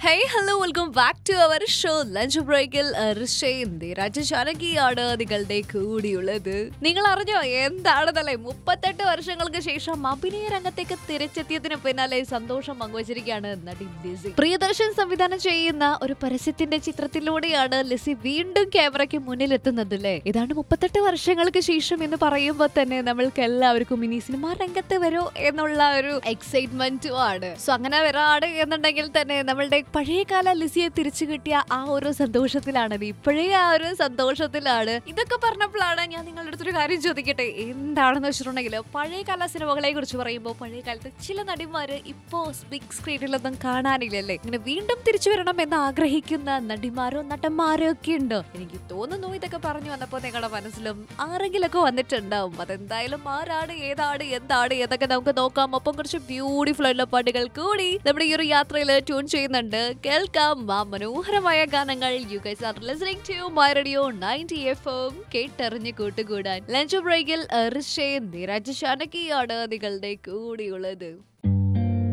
hey hello welcome back to our show lunch ബ്രേക്കിൽ ഋഷേന്തി രാജശാനകിയാണ് നിങ്ങളുടെ കൂടിയുള്ളത് നിങ്ങൾ അറിഞ്ഞോ എന്താണെന്നല്ലേ മുപ്പത്തെട്ട് വർഷങ്ങൾക്ക് ശേഷം അഭിനയ രംഗത്തേക്ക് തിരിച്ചെത്തിയതിന് പിന്നാലെ സന്തോഷം പങ്കുവച്ചിരിക്കുകയാണ് നടി ലിസി പ്രിയദർശൻ സംവിധാനം ചെയ്യുന്ന ഒരു പരസ്യത്തിന്റെ ചിത്രത്തിലൂടെയാണ് ലിസി വീണ്ടും ക്യാമറയ്ക്ക് മുന്നിലെത്തുന്നത് അല്ലേ ഏതാണ്ട് മുപ്പത്തെട്ട് വർഷങ്ങൾക്ക് ശേഷം എന്ന് പറയുമ്പോൾ തന്നെ നമ്മൾക്ക് എല്ലാവർക്കും ഇനി സിനിമാ രംഗത്ത് വരോ എന്നുള്ള ഒരു എക്സൈറ്റ്മെന്റും ആണ് സോ അങ്ങനെ വരാണ് എന്നുണ്ടെങ്കിൽ തന്നെ നമ്മളുടെ പഴയകാല ലിസിയെ തിരിച്ചു കിട്ടിയ ആ ഒരു സന്തോഷത്തിലാണ് ഇപ്പോഴേ ആ ഒരു സന്തോഷത്തിലാണ് ഇതൊക്കെ പറഞ്ഞപ്പോഴാണ് ഞാൻ നിങ്ങളുടെ അടുത്തൊരു കാര്യം ചോദിക്കട്ടെ എന്താണെന്ന് വെച്ചിട്ടുണ്ടെങ്കിൽ പഴയകാല സിനിമകളെ കുറിച്ച് പറയുമ്പോൾ പഴയ കാലത്ത് ചില നടിമാര് ഇപ്പോ ബിഗ് സ്ക്രീനിലൊന്നും കാണാനില്ലല്ലേ ഇങ്ങനെ വീണ്ടും തിരിച്ചു വരണം എന്ന് ആഗ്രഹിക്കുന്ന നടിമാരോ നടന്മാരോ ഒക്കെ ഉണ്ട് എനിക്ക് തോന്നുന്നു ഇതൊക്കെ പറഞ്ഞു വന്നപ്പോൾ നിങ്ങളുടെ മനസ്സിലും ആരെങ്കിലൊക്കെ വന്നിട്ടുണ്ടാവും അതെന്തായാലും ആരാണ് ഏതാണ് എന്താണ് ഏതൊക്കെ നമുക്ക് നോക്കാം ഒപ്പം കുറച്ച് ബ്യൂട്ടിഫുൾ ആയിട്ടുള്ള പാട്ടുകൾ കൂടി നമ്മുടെ ഈ ഒരു യാത്രയിൽ ട്യൂൺ ചെയ്യുന്നുണ്ട് കേൾക്കാം ആ മനോഹരമായ ഗാനങ്ങൾ you guys are listening to my radio 90 FM കേട്ടറിഞ്ഞ് കൂട്ടുകൂടാൻ ലഞ്ച് ബ്രേക്കിൽ ഋഷേ നിരജ് ഷാനകിയാണ് നിങ്ങളുടെ കൂടിയുള്ളത്